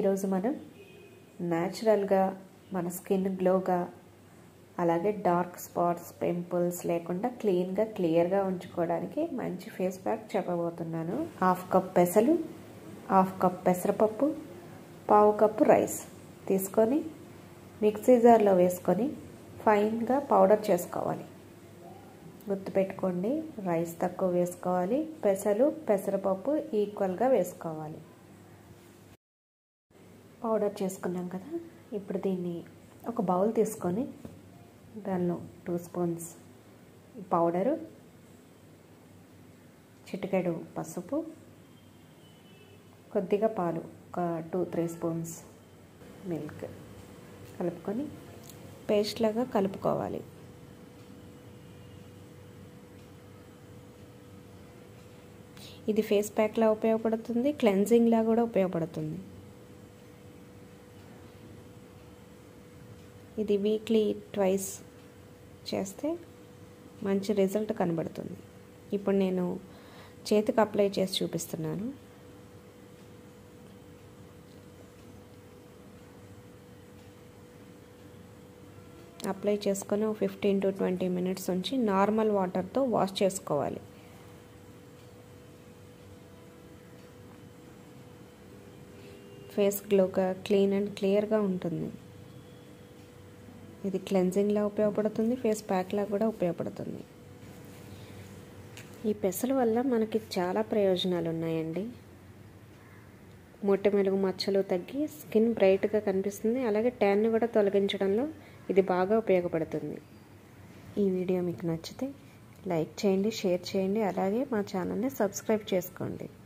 ఈరోజు మనం న్యాచురల్గా మన స్కిన్ గ్లోగా అలాగే డార్క్ స్పాట్స్ పింపుల్స్ లేకుండా క్లీన్గా క్లియర్గా ఉంచుకోవడానికి మంచి ఫేస్ ప్యాక్ చెప్పబోతున్నాను హాఫ్ కప్ పెసలు హాఫ్ కప్ పెసరపప్పు పావు కప్పు రైస్ తీసుకొని మిక్సీ జార్లో వేసుకొని ఫైన్గా పౌడర్ చేసుకోవాలి గుర్తుపెట్టుకోండి రైస్ తక్కువ వేసుకోవాలి పెసలు పెసరపప్పు ఈక్వల్గా వేసుకోవాలి పౌడర్ చేసుకున్నాం కదా ఇప్పుడు దీన్ని ఒక బౌల్ తీసుకొని దానిలో టూ స్పూన్స్ పౌడరు చిటికెడు పసుపు కొద్దిగా పాలు ఒక టూ త్రీ స్పూన్స్ మిల్క్ కలుపుకొని పేస్ట్ లాగా కలుపుకోవాలి ఇది ఫేస్ ప్యాక్లా ఉపయోగపడుతుంది క్లెన్జింగ్లా కూడా ఉపయోగపడుతుంది ఇది వీక్లీ ట్వైస్ చేస్తే మంచి రిజల్ట్ కనబడుతుంది ఇప్పుడు నేను చేతికి అప్లై చేసి చూపిస్తున్నాను అప్లై చేసుకొని ఫిఫ్టీన్ టు ట్వంటీ మినిట్స్ ఉంచి నార్మల్ వాటర్తో వాష్ చేసుకోవాలి ఫేస్ గ్లోగా క్లీన్ అండ్ క్లియర్గా ఉంటుంది ఇది క్లెన్జింగ్లా ఉపయోగపడుతుంది ఫేస్ ప్యాక్లా కూడా ఉపయోగపడుతుంది ఈ పెసల వల్ల మనకి చాలా ప్రయోజనాలు ఉన్నాయండి మొట్టమెలుగు మచ్చలు తగ్గి స్కిన్ బ్రైట్గా కనిపిస్తుంది అలాగే ట్యాన్ని కూడా తొలగించడంలో ఇది బాగా ఉపయోగపడుతుంది ఈ వీడియో మీకు నచ్చితే లైక్ చేయండి షేర్ చేయండి అలాగే మా ఛానల్ని సబ్స్క్రైబ్ చేసుకోండి